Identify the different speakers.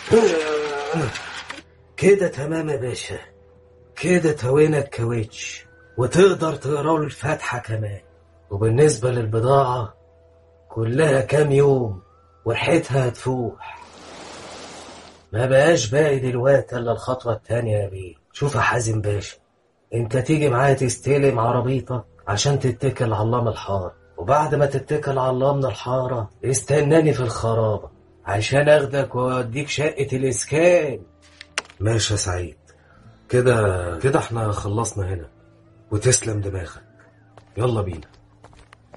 Speaker 1: كده تمام يا باشا كده توينا الكاوتش وتقدر تقرا له الفاتحة كمان وبالنسبة للبضاعة كلها كام يوم وريحتها هتفوح ما بقاش باقي دلوقتي الا الخطوة التانية يا بيه شوف يا حازم باشا انت تيجي معايا تستلم عربيتك عشان تتكل على الله من الحارة وبعد ما تتكل على الله من الحارة استناني في الخرابة عشان اخدك واوديك شقة الاسكان ماشي يا سعيد كده كده احنا خلصنا هنا وتسلم دماغك يلا بينا